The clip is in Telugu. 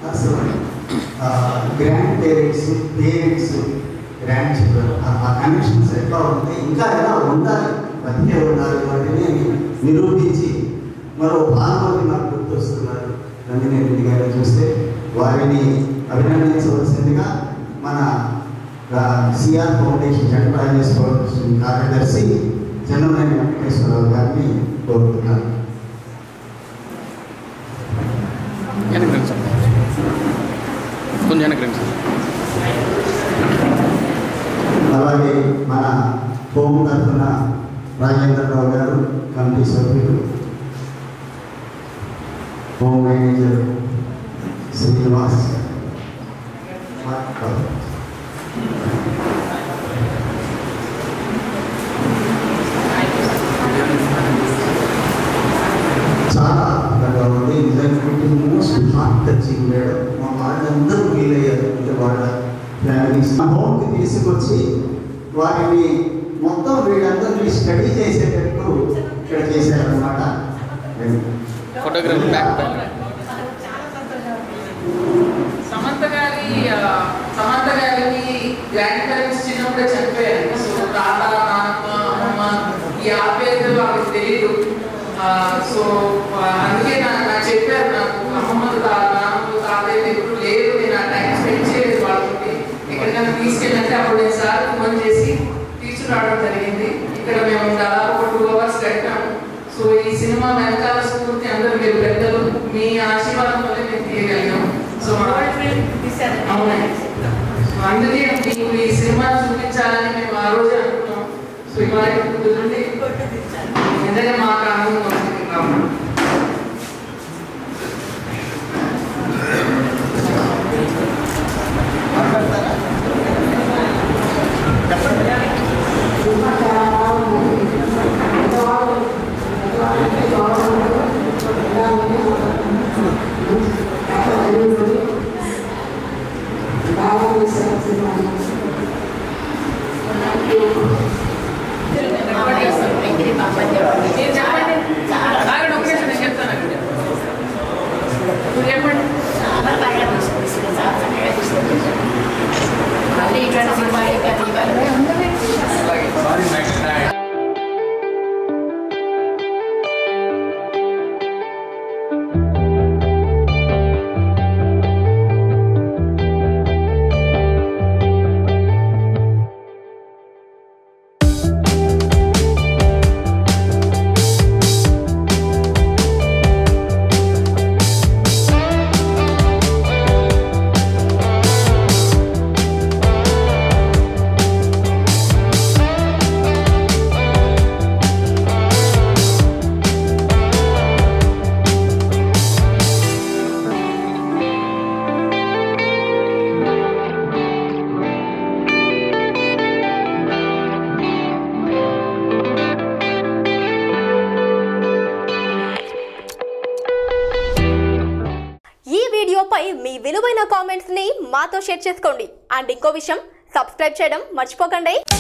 అసలు grandparents parents grandchildren ఆ కనెక్షన్స్ ఎట్లా ఉంటాయి ఇంకా ఎలా ఉండాలి బతికే ఉండాలి వాటిని నిరూపించి మరో భానుమతి నాకు గుర్తొస్తున్నారు నందిని రెడ్డి గారిని చూస్తే వారిని అభినందించవలసిందిగా మన CR foundation general Rajesh foundation కార్యదర్శి జనరల్ వెంకటేశ్వరరావు గారిని కోరుతున్నాను వెనక్కి రండి సార్ కొంచెం వెనక్కి రండి సార్ అలాగే మన హోం తరఫున రాజేంద్రరావు గారు కమిటీ సభ్యులు హోమ్ మేనేజర్ శ్రీనివాస్ చాలా అద్భుతంగా ఉంది నిజంగా మోస్ట్ హార్ట్ టచింగ్ మేడం మా వాళ్ళందరూ ఫీల్ అయ్యారు అంటే వాళ్ళ ఫ్యామిలీస్ హోమ్కి తీసుకొచ్చి వారిని మొత్తం వీళ్ళందరినీ స్టడీ చేసేటట్టు ఇక్కడ చేశారనమాట ఫోటోగ్రఫీ బ్యాక్ పైన సమంత గారి ఆ, సమంత గారికి గ్రాండ్ పేరెంట్స్ చిన్నప్పుడే చనిపోయారు సో తాత నాన్నమ్మ అమ్మమ్మ ఈ ఆప్యాయత వాళ్ళకి తెలియదు ఆ, సో ఆ, అందుకే నాకు నాకు చెప్పారు నాకు అమ్మమ్మలు తా నాన్నమ్మలు తాతయ్యలు ఎప్పుడు లేరు నేను ఆ టైం స్పెండ్ చేయలేదు వాళ్ళకి ఎక్కడికైనా తీసుకెళ్ళంటే అప్పుడు నేను సార్ ఫోన్ చేసి తీసుకురావడం జరిగింది ఇక్కడ మేము దాదాపు ఒక టూ అవర్స్ గడిపాము సో ఈ సినిమా వెనకాల స్ఫూర్తి అందరూ మీరు పెద్దలు మీ ఆశీర్వాదం వల్ల మేము తీయగలిగాం సో మా అవునండి సో అందుకే మీకు ఈ సినిమా చూపించాలని మేము ఆ రోజే అనుకున్నాం సో ఇవాళ కుదిరింది నిజంగా మాకు ఆనందం వచ్చింది కాబట్టి నేను చెప్పండి ఆగండి ఒక్క నిమిషం నేను చెప్తాను అక్కడ మీరు చెప్పండి ఈ వీడియోపై మీ విలువైన కామెంట్స్ ని మాతో షేర్ చేసుకోండి అండ్ ఇంకో విషయం సబ్స్క్రైబ్ చేయడం మర్చిపోకండి